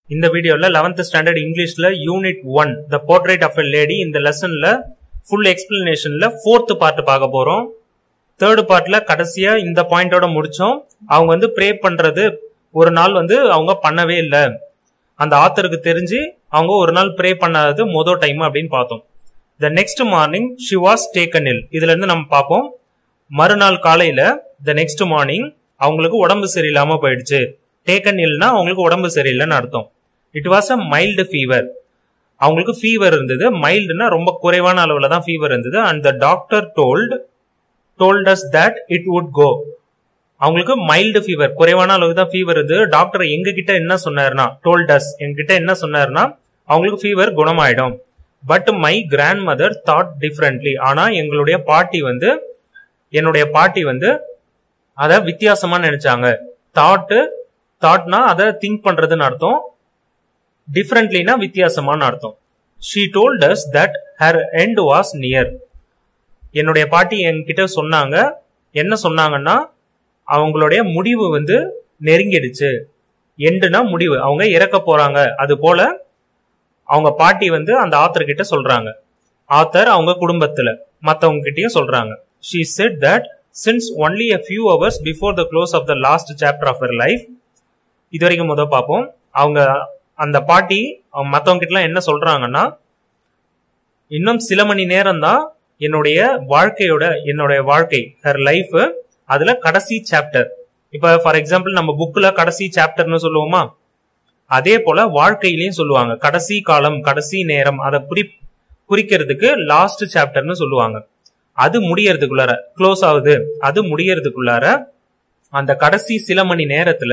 இந்த வீடியோல 11th standard இங்கிலீஷ்ல unit one the portrait of a lady இந்த லெசன்ல ஃபுல் எக்ஸ்பிளனேஷன்ல ஃபோர்த் பார்ட் பார்க்க போறோம் தேர்ட் பார்ட்ல கடைசியா இந்த பாயிண்டோட முடிச்சோம் அவங்க வந்து ப்ரே பண்றது ஒரு நாள் வந்து அவங்க பண்ணவே இல்லை அந்த ஆத்தருக்கு தெரிஞ்சு அவங்க ஒரு நாள் ப்ரே பண்ணாதது மொதல் டைம் அப்படின்னு பார்த்தோம் the next morning she was taken ill இதுல இருந்து நம்ம பார்ப்போம் மறுநாள் காலையில த நெக்ஸ்ட் மார்னிங் அவங்களுக்கு உடம்பு சரியில்லாம போயிடுச்சு டேக்கன் இல்னா அவங்களுக்கு உடம்பு சரியில்லைன்னு அர்த்தம் it was a mild fever அவங்களுக்கு ஃபீவர் இருந்தது மைல்டுனா ரொம்ப குறைவான அளவுல தான் ஃபீவர் இருந்தது and the doctor told told us that it would go அவங்களுக்கு மைல்டு ஃபீவர் குறைவான அளவுக்கு தான் ஃபீவர் இருந்தது டாக்டர் எங்க கிட்ட என்ன சொன்னாருன்னா டோல்ட் அஸ் எங்ககிட்ட என்ன சொன்னாருன்னா அவங்களுக்கு ஃபீவர் குணமாயிடும் but my grandmother thought differently ஆனா எங்களுடைய பாட்டி வந்து என்னுடைய பாட்டி வந்து அதை வித்தியாசமா நினைச்சாங்க தாட்டு தாட்னா அதை திங்க் பண்றதுன்னு அர்த்தம் டிஃப்ரெண்ட்லினா வித்தியாசமான அர்த்தம் she told us that her end was near என்னுடைய பாட்டி என்கிட்ட சொன்னாங்க என்ன சொன்னாங்கன்னா அவங்களுடைய முடிவு வந்து நெருங்கிடுச்சு எண்டுனா முடிவு அவங்க இறக்க போறாங்க அது போல அவங்க பாட்டி வந்து அந்த ஆத்தர் கிட்ட சொல்றாங்க ஆத்தர் அவங்க குடும்பத்துல மத்தவங்க கிட்டயும் சொல்றாங்க she said that since only a few hours before the close of the last chapter of her life இது வரைக்கும் முதல் பார்ப்போம் அவங்க அந்த பாட்டி அவங்க மத்தவங்க கிட்ட என்ன சொல்றாங்கன்னா இன்னும் சில மணி நேரம் தான் என்னுடைய வாழ்க்கையோட என்னுடைய வாழ்க்கை ஹர் லைஃப் அதுல கடைசி சாப்டர் இப்ப ஃபார் எக்ஸாம்பிள் நம்ம புக்ல கடைசி சாப்டர்னு சொல்லுவோமா அதே போல வாழ்க்கையிலயும் சொல்லுவாங்க கடைசி காலம் கடைசி நேரம் அதை குறி குறிக்கிறதுக்கு லாஸ்ட் சாப்டர்னு சொல்லுவாங்க அது முடியறதுக்குள்ளார க்ளோஸ் ஆகுது அது முடியறதுக்குள்ளார அந்த கடைசி சில மணி நேரத்துல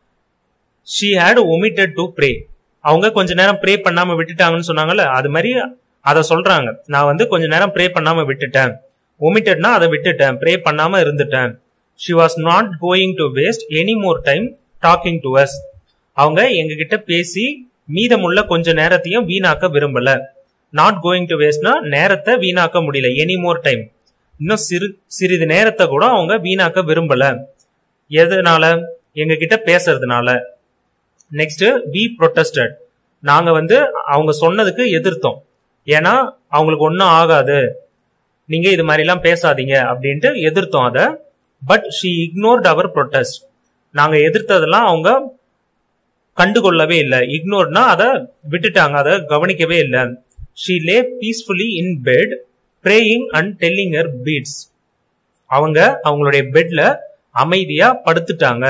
she had omitted to pray அவங்க கொஞ்ச நேரம் ப்ரே பண்ணாம விட்டுட்டாங்கன்னு சொன்னாங்கல்ல அது மாதிரி அதை சொல்றாங்க நான் வந்து கொஞ்ச நேரம் ப்ரே பண்ணாம விட்டுட்டேன் ஒமிட்டட்னா அதை விட்டுட்டேன் ப்ரே பண்ணாம இருந்துட்டேன் she was not going to waste any more time talking to us அவங்க எங்க கிட்ட பேசி மீதமுள்ள கொஞ்ச நேரத்தையும் வீணாக்க விரும்பல நாட் கோயிங் டு வேஸ்ட்னா நேரத்தை வீணாக்க முடியல எனி மோர் டைம் இன்னும் சிறு சிறிது நேரத்தை கூட அவங்க வீணாக்க விரும்பல எதனால எங்க கிட்ட பேசுறதுனால நெக்ஸ்ட் வி ப்ரொட்டஸ்டட் நாங்க வந்து அவங்க சொன்னதுக்கு எதிர்த்தோம் ஏன்னா அவங்களுக்கு ஒன்றும் ஆகாது நீங்க இது மாதிரிலாம் பேசாதீங்க அப்படின்ட்டு எதிர்த்தோம் அதை but she ignored our protest நாங்க எதிர்த்ததெல்லாம் அவங்க கண்டுகொள்ளவே இல்லை இக்னோர்னா அதை விட்டுட்டாங்க அதை கவனிக்கவே இல்லை she lay peacefully in bed praying and telling her beads அவங்க அவங்களுடைய பெட்ல அமைதியா படுத்துட்டாங்க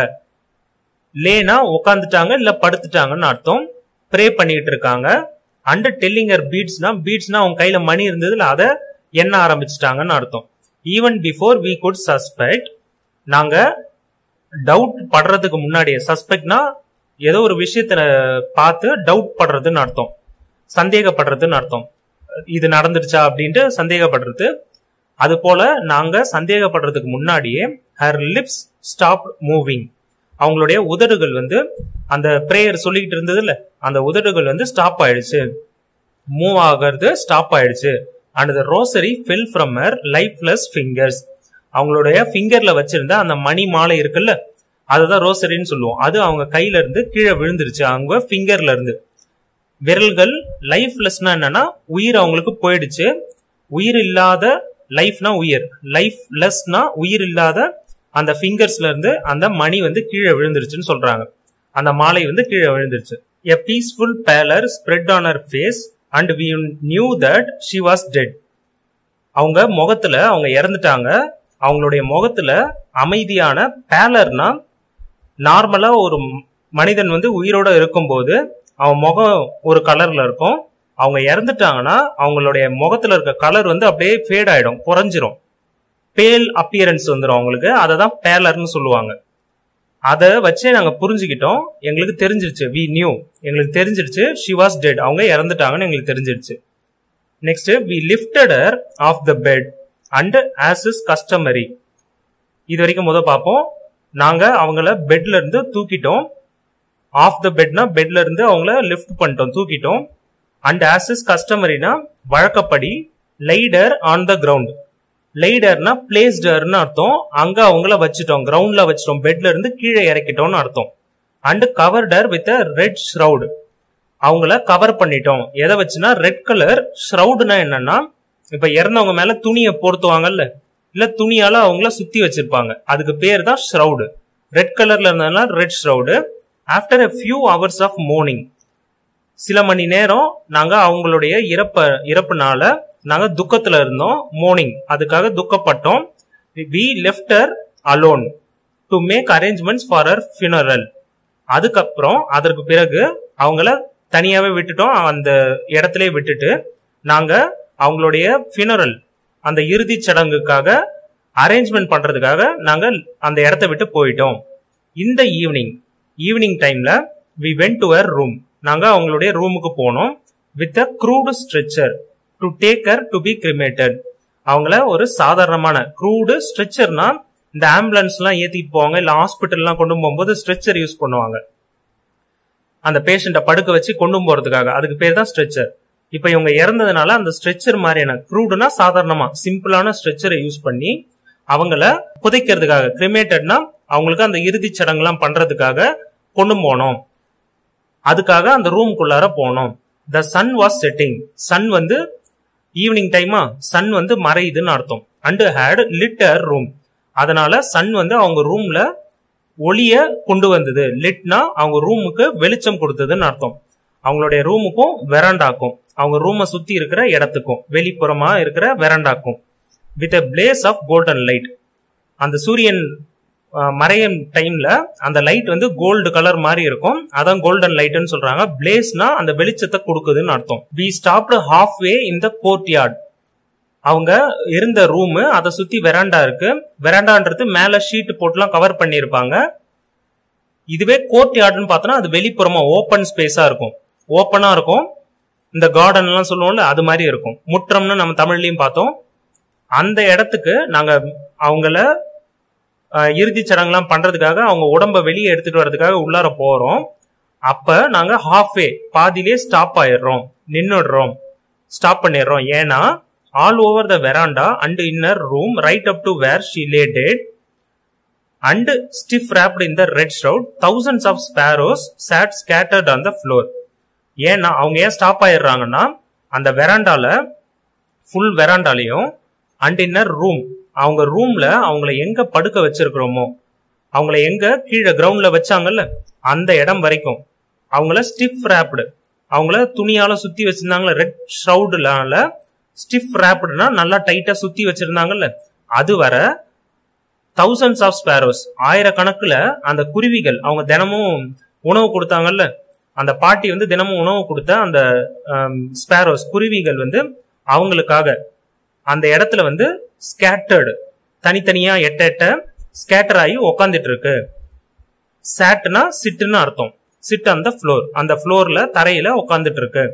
லேனா உட்காந்துட்டாங்க இல்ல படுத்துட்டாங்கன்னு அர்த்தம் ப்ரே பண்ணிட்டு இருக்காங்க அண்ட் டெல்லிங் ஹர் பீட்ஸ்னா பீட்ஸ்னா அவங்க கையில மணி இருந்ததுல அதை எண்ண ஆரம்பிச்சிட்டாங்கன்னு அர்த்தம் even before we could suspect நாங்க டவுட் படுறதுக்கு முன்னாடியே சஸ்பெக்ட்னா ஏதோ ஒரு விஷயத்த பார்த்து டவுட் படுறதுன்னு அர்த்தம் சந்தேகப்படுறதுன்னு அர்த்தம் இது நடந்துருச்சா அப்படின்ட்டு சந்தேகப்படுறது அது போல நாங்க சந்தேகப்படுறதுக்கு முன்னாடியே ஹர் லிப்ஸ் ஸ்டாப் மூவிங் அவங்களுடைய உதடுகள் வந்து அந்த பிரேயர் சொல்லிக்கிட்டு இருந்ததுல அந்த உதடுகள் வந்து ஸ்டாப் ஆயிடுச்சு மூவ் ஆகிறது ஸ்டாப் ஆயிடுச்சு and the rosary fell from her lifeless fingers அவங்களுடைய ஃபிங்கர்ல வச்சிருந்த அந்த மணி மாலை இருக்குல்ல அதுதான் ரோசரின்னு சொல்லுவோம் அது அவங்க கையில இருந்து கீழே விழுந்துருச்சு அவங்க ஃபிங்கர்ல இருந்து விரல்கள் லைஃப்லெஸ்னா என்னன்னா உயிர் அவங்களுக்கு போயிடுச்சு உயிர் இல்லாத லைஃப்னா உயிர் லைஃப்லெஸ்னா உயிர் இல்லாத அந்த ஃபிங்கர்ஸ்ல இருந்து அந்த மணி வந்து கீழே விழுந்துருச்சுன்னு சொல்றாங்க அந்த மாலை வந்து கீழே விழுந்துருச்சு a peaceful pallor spread on her face and we knew that she was dead அவங்க முகத்துல அவங்க இறந்துட்டாங்க அவங்களுடைய முகத்துல அமைதியான பேலர்னா நார்மலா ஒரு மனிதன் வந்து உயிரோட இருக்கும்போது அவன் முகம் ஒரு கலர்ல இருக்கும் அவங்க இறந்துட்டாங்கன்னா அவங்களுடைய முகத்துல இருக்க கலர் வந்து அப்படியே ஃபேட் ஆயிடும் குறைஞ்சிரும் பேல் அப்பியரன்ஸ் வந்துடும் அவங்களுக்கு அதை தான் பேலர்னு சொல்லுவாங்க அதை வச்சே நாங்க புரிஞ்சுக்கிட்டோம் எங்களுக்கு தெரிஞ்சிருச்சு வி நியூ எங்களுக்கு தெரிஞ்சிருச்சு ஷி வாஸ் டெட் அவங்க இறந்துட்டாங்கன்னு எங்களுக்கு தெரிஞ்சிருச்சு next we lifted her off the bed and as is customary இது வரைக்கும் முத பார்ப்போம் நாங்க அவங்கள பெட்ல இருந்து தூக்கிட்டோம் ஆஃப் த பெட்னா பெட்ல இருந்து அவங்கள லிஃப்ட் பண்ணிட்டோம் தூக்கிட்டோம் அண்ட் ஆஸ் இஸ் கஸ்டமரினா வழக்கப்படி லைடர் ஆன் த கிரவுண்ட் லைடர்னா பிளேஸ்டர்னு அர்த்தம் அங்க அவங்கள வச்சுட்டோம் கிரவுண்ட்ல வச்சுட்டோம் பெட்ல இருந்து கீழே இறக்கிட்டோம்னு அர்த்தம் and covered her with a red shroud அவங்கள கவர் பண்ணிட்டோம் எதை வச்சுன்னா ரெட் கலர் ஷ்ரவுடுனா என்னன்னா இப்ப இறந்தவங்க மேல துணியை போர்த்துவாங்கல்ல இல்ல துணியால அவங்கள சுத்தி வச்சிருப்பாங்க அதுக்கு பேர் தான் ஷ்ரவுடு ரெட் கலர்ல இருந்ததுனால red shroud after a few hours of mourning சில மணி நேரம் நாங்க அவங்களுடைய இறப்ப இறப்புனால நாங்க துக்கத்துல இருந்தோம் மார்னிங் அதுக்காக துக்கப்பட்டோம் we left her alone to make arrangements for her funeral அதுக்கப்புறம் அதற்கு பிறகு அவங்கள தனியாவே விட்டுட்டோம் அந்த இடத்திலே விட்டுட்டு நாங்க அவங்களுடைய funeral அந்த இறுதி சடங்குக்காக அரேஞ்ச்மெண்ட் பண்றதுக்காக நாங்க அந்த இடத்த விட்டு போயிட்டோம் இந்த ஈவினிங் ஈவினிங் டைம்ல we went to her room நாங்க அவங்களுடைய ரூமுக்கு போனோம் with a crude stretcher to take her to be cremated அவங்கள ஒரு சாதாரணமான க்ரூடு ஸ்ட்ரெச்சர்னா இந்த ஆம்புலன்ஸ் எல்லாம் ஏத்திட்டு போவாங்க இல்ல ஹாஸ்பிட்டல்லாம் கொண்டு போகும்போது ஸ்ட்ரெச்சர் யூஸ் பண்ணுவாங்க அந்த பேஷண்ட்டை படுக்க வச்சு கொண்டு போறதுக்காக அதுக்கு பேர் தான் ஸ்ட்ரெச்சர் இப்ப இவங்க இறந்ததுனால அந்த ஸ்ட்ரெச்சர் மாதிரியான க்ரூடுனா சாதாரணமா சிம்பிளான ஸ்ட்ரெச்சரை யூஸ் பண்ணி அவங்கள புதைக்கிறதுக்காக கிரிமேட்டட்னா அவங்களுக்கு அந்த இறுதிச் சடங்குலாம் பண்றதுக்காக கொண்டு போனோம் அதுக்காக அந்த ரூம்குள்ளார போனோம் the sun was setting sun வந்து ஈவினிங் டைமா சன் வந்து மறையுதுன்னு அர்த்தம் and had lit her room அதனால சன் வந்து அவங்க ரூம்ல ஒளிய கொண்டு வந்தது லிட்னா அவங்க ரூமுக்கு வெளிச்சம் கொடுத்ததுன்னு அர்த்தம் அவங்களுடைய ரூமுக்கும் வெராண்டாக்கும் அவங்க ரூமை சுத்தி இருக்கிற இடத்துக்கும் வெளிப்புறமா இருக்கிற வெராண்டாக்கும் with a blaze of golden light அந்த சூரியன் அஹ், மறையும் டைம்ல அந்த லைட் வந்து கோல்டு கலர் மாதிரி இருக்கும் அதான் கோல்டன் லைட்னு சொல்றாங்க பிளேஸ்னா அந்த வெளிச்சத்தை கொடுக்குதுன்னு அர்த்தம் we stopped half way in the courtyard அவங்க இருந்த ரூம் அதை சுத்தி வெராண்டா இருக்கு வெராண்டான்றது மேல ஷீட் போட்டுலாம் கவர் பண்ணியிருப்பாங்க இதுவே கோர்ட் யார்டுன்னு பார்த்தோன்னா அது வெளிப்புறமா ஓப்பன் ஸ்பேஸா இருக்கும் ஓப்பனா இருக்கும் இந்த கார்டன் எல்லாம் சொல்லுவோம்ல அது மாதிரி இருக்கும் முற்றம்னு நம்ம தமிழ்லயும் பார்த்தோம் அந்த இடத்துக்கு நாங்க அவங்கள அஹ், இறுதிச் சடங்குலாம் பண்றதுக்காக அவங்க உடம்ப வெளியே எடுத்துட்டு வர்றதுக்காக உள்ளார போறோம் அப்ப நாங்க ஹாஃப் வே பாதியிலே ஸ்டாப் ஆயிடுறோம் நின்னுடுறோம் ஸ்டாப் பண்ணிடுறோம் ஏன்னா all over the veranda and inner room right up to where she lay dead and stiff wrapped in the red shroud thousands of sparrows sat scattered on the floor ஏன்னா அவங்க ஏன் stop ஆயிடுறாங்கன்னா அந்த வெராண்டால full வெராண்டாலையும் and inner room அவங்க ரூம்ல அவங்கள எங்க படுக்க வச்சிருக்கிறோமோ அவங்கள எங்க கீழே கிரவுண்ட்ல வச்சாங்கல்ல அந்த இடம் வரைக்கும் அவங்கள ஸ்டிஃப் wrapped அவங்கள துணியால சுத்தி வச்சிருந்தாங்கல்ல ரெட் ஷவுட்லால ஸ்டிஃப் wrappedனா நல்லா டைட்டா சுத்தி வச்சிருந்தாங்கல்ல அது வர தௌசண்ட்ஸ் ஆஃப் ஸ்பேரோஸ் ஆயிரக்கணக்குல அந்த குருவிகள் அவங்க தினமும் உணவு கொடுத்தாங்கல்ல அந்த பாட்டி வந்து தினமும் உணவு கொடுத்த அந்த ஸ்பேரோஸ் குருவிகள் வந்து அவங்களுக்காக அந்த இடத்துல வந்து ஸ்கேட்டர்டு தனித்தனியா எட்ட எட்ட ஸ்கேட்டர் ஆகி உக்காந்துட்டு இருக்கு சேட்னா சிட்டுன்னு அர்த்தம் சிட் அந்த ஃப்ளோர் அந்த ஃப்ளோர்ல தரையில உட்காந்துட்டு இருக்கு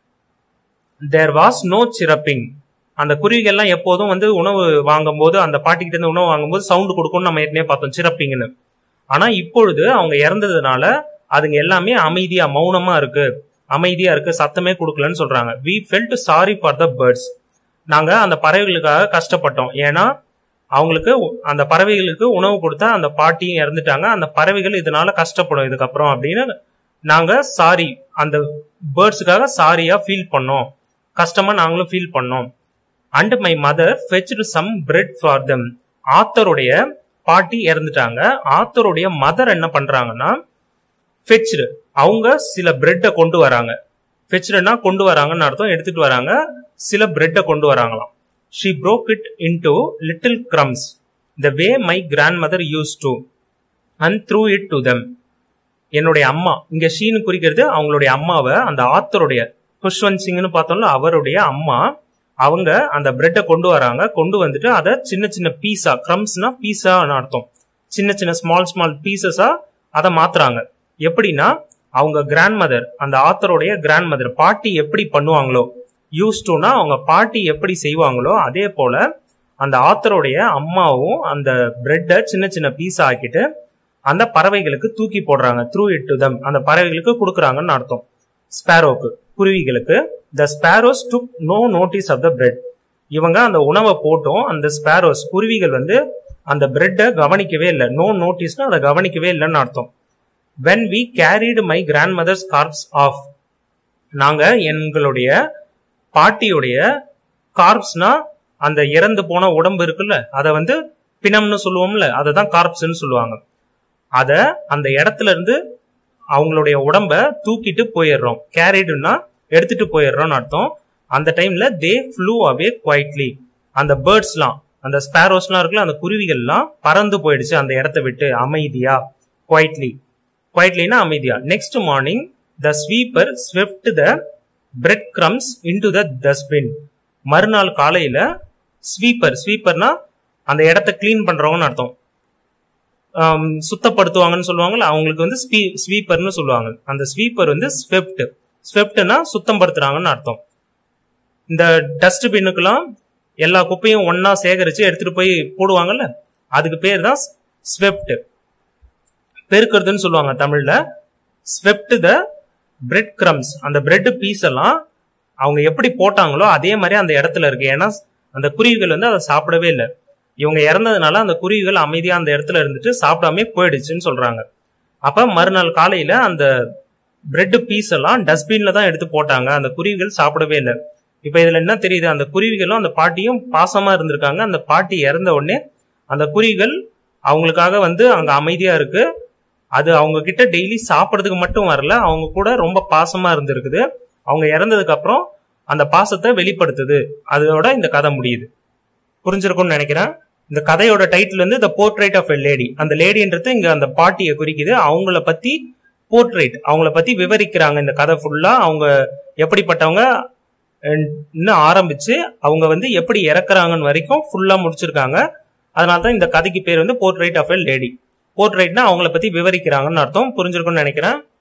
தேர் வாஸ் நோ சிரப்பிங் அந்த குருவிகள்லாம் எப்போதும் வந்து உணவு வாங்கும்போது அந்த பாட்டிக்கிட்ட இருந்து உணவு வாங்கும்போது சவுண்ட் கொடுக்கும்னு நம்ம ஏற்கனவே பார்த்தோம் சிரப்பிங்னு ஆனா இப்பொழுது அவங்க இறந்ததுனால அதுங்க எல்லாமே அமைதியா மௌனமா இருக்கு அமைதியா இருக்கு சத்தமே கொடுக்கலன்னு சொல்றாங்க we felt sorry for the birds நாங்க அந்த பறவைகளுக்காக கஷ்டப்பட்டோம் ஏன்னா அவங்களுக்கு உ- அந்த பறவைகளுக்கு உணவு கொடுத்தா அந்த பாட்டியும் இறந்துட்டாங்க அந்த பறவைகள் இதனால கஷ்டப்படும் இதுக்கப்புறம் அப்படின்னு நாங்க சாரி அந்த பேர்ட்ஸுக்காக சாரியா ஃபீல் பண்ணோம் கஷ்டமா நாங்களும் ஃபீல் பண்ணோம் and my mother fetched some bread for them ஆத்தருடைய பாட்டி இறந்துட்டாங்க ஆத்தருடைய மதர் என்ன பண்றாங்கன்னா ஃபெச்டு அவங்க சில பிரெட்டை கொண்டு வராங்க ஃபெச்டுனா கொண்டு வராங்கன்னு அர்த்தம் எடுத்துட்டு வராங்க சில பிரெட்டை கொண்டு வராங்களாம் she broke it into little crumbs the way my grandmother use to and threw it to them என்னுடைய அம்மா இங்க ஷீனு குறிக்கிறது அவங்களுடைய அம்மாவை அந்த ஆத்தருடைய குஷ்வந்த் சிங்னு பார்த்தோம்ல அவருடைய அம்மா அவங்க அந்த பிரெட்டை கொண்டு வராங்க கொண்டு வந்துட்டு அதை சின்ன சின்ன பீஸா கிரம்ஸ்னா பீஸான்னு அர்த்தம் சின்ன சின்ன ஸ்மால் ஸ்மால் பீசஸா அதை மாத்துறாங்க எப்படின்னா அவங்க கிராண்ட் மதர் அந்த ஆத்தருடைய கிராண்ட் மதர் பாட்டி எப்படி பண்ணுவாங்களோ யூஸ் டுனா அவங்க பாட்டி எப்படி செய்வாங்களோ அதே போல அந்த ஆத்தருடைய அம்மாவும் அந்த பிரெட்டை சின்ன சின்ன பீஸா ஆக்கிட்டு அந்த பறவைகளுக்கு தூக்கி போடுறாங்க த்ரூ இட் டு தம் அந்த பறவைகளுக்கு கொடுக்குறாங்கன்னு அர்த்தம் ஸ்பேரோக்கு குருவிகளுக்கு the sparrows took no notice of the bread இவங்க அந்த உணவை போட்டும் அந்த ஸ்பேரோஸ் குருவிகள் வந்து அந்த பிரெட்டை கவனிக்கவே இல்லை நோ நோட்டீஸ்னா அதை கவனிக்கவே இல்லைன்னு அர்த்தம் when we carried my grandmother's corpse off நாங்க எங்களுடைய பாட்டியுடைய கார்ப்ஸ்னா அந்த இறந்து போன உடம்பு இருக்குல்ல அதை வந்து பிணம்னு சொல்லுவோம்ல அதை தான் கார்ப்ஸ்ன்னு சொல்லுவாங்க அத அந்த இடத்துல இருந்து அவங்களுடைய உடம்ப தூக்கிட்டு போயிடுறோம் கேரிடுன்னா எடுத்துட்டு போயிடுறோம்னு அர்த்தம் அந்த டைம்ல தே ஃப்ளூ அவே குவைட்லி அந்த பேர்ட்ஸ்லாம் அந்த ஸ்பேரோஸ்லாம் இருக்குல்ல அந்த குருவிகள்லாம் பறந்து போயிடுச்சு அந்த இடத்த விட்டு அமைதியா குவைட்லி குவைட்லினா அமைதியா next morning the sweeper swept the bread crumbs into the dustbin மறுநாள் காலையில ஸ்வீப்பர் ஸ்வீப்பர்னா அந்த இடத்த கிளீன் பண்றவங்கன்னு அர்த்தம் ஆம், சுத்தப்படுத்துவாங்கன்னு சொல்லுவாங்கல்ல அவங்களுக்கு வந்து ஸ்வீ ஸ்வீப்பர்னு சொல்லுவாங்க அந்த ஸ்வீப்பர் வந்து ஸ்வெப்ட் ஸ்வெப்ட்னா சுத்தம் படுத்துறாங்கன்னு அர்த்தம் இந்த டஸ்ட் பின்னுக்கெல்லாம் எல்லா குப்பையும் ஒண்ணா சேகரிச்சு எடுத்துட்டு போய் போடுவாங்கல்ல அதுக்கு பேர் தான் ஸ்வெப்ட் பெருக்கிறதுன்னு சொல்லுவாங்க தமிழ்ல ஸ்வெப்ட் த பிரெட் கிரம்ஸ் அந்த பிரெட் பீஸ் எல்லாம் அவங்க எப்படி போட்டாங்களோ அதே மாதிரி அந்த இடத்துல இருக்கு ஏன்னா அந்த குருவிகள் வந்து அதை சாப்பிடவே இல்லை இவங்க இறந்ததுனால அந்த குருவிகள் அமைதியா அந்த இடத்துல இருந்துட்டு சாப்பிடாம போயிடுச்சுன்னு சொல்றாங்க அப்ப மறுநாள் காலையில அந்த பிரெட் பீஸ் எல்லாம் டஸ்ட்பின்ல தான் எடுத்து போட்டாங்க அந்த குருவிகள் சாப்பிடவே இல்லை இப்ப இதுல என்ன தெரியுது அந்த குருவிகளும் அந்த பாட்டியும் பாசமா இருந்திருக்காங்க அந்த பாட்டி இறந்த உடனே அந்த குருவிகள் அவங்களுக்காக வந்து அங்க அமைதியா இருக்கு அது அவங்க கிட்ட டெய்லி சாப்பிடறதுக்கு மட்டும் வரல அவங்க கூட ரொம்ப பாசமா இருந்திருக்குது அவங்க இறந்ததுக்கு அப்புறம் அந்த பாசத்தை வெளிப்படுத்துது அதோட இந்த கதை முடியுது புரிஞ்சிருக்கும்னு நினைக்கிறேன் இந்த கதையோட டைட்டில் வந்து the portrait of a lady அந்த லேடின்றது இங்க அந்த பாட்டியை குறிக்குது அவங்கள பத்தி போர்ட்ரேட் அவங்கள பத்தி விவரிக்கிறாங்க இந்த கதை ஃபுல்லா அவங்க எப்படிப்பட்டவங்க இன்னும் ஆரம்பிச்சு அவங்க வந்து எப்படி இறக்குறாங்கன்னு வரைக்கும் ஃபுல்லா முடிச்சிருக்காங்க அதனால தான் இந்த கதைக்கு பேர் வந்து போர்ட்ரேட் ஆஃப் எ லேடி போர்ட்ரேட்னா அவங்கள பத்தி விவரிக்கிறாங்கன்னு அர்த்தம் புரிஞ்சிருக்கும்னு நினைக்கிறேன்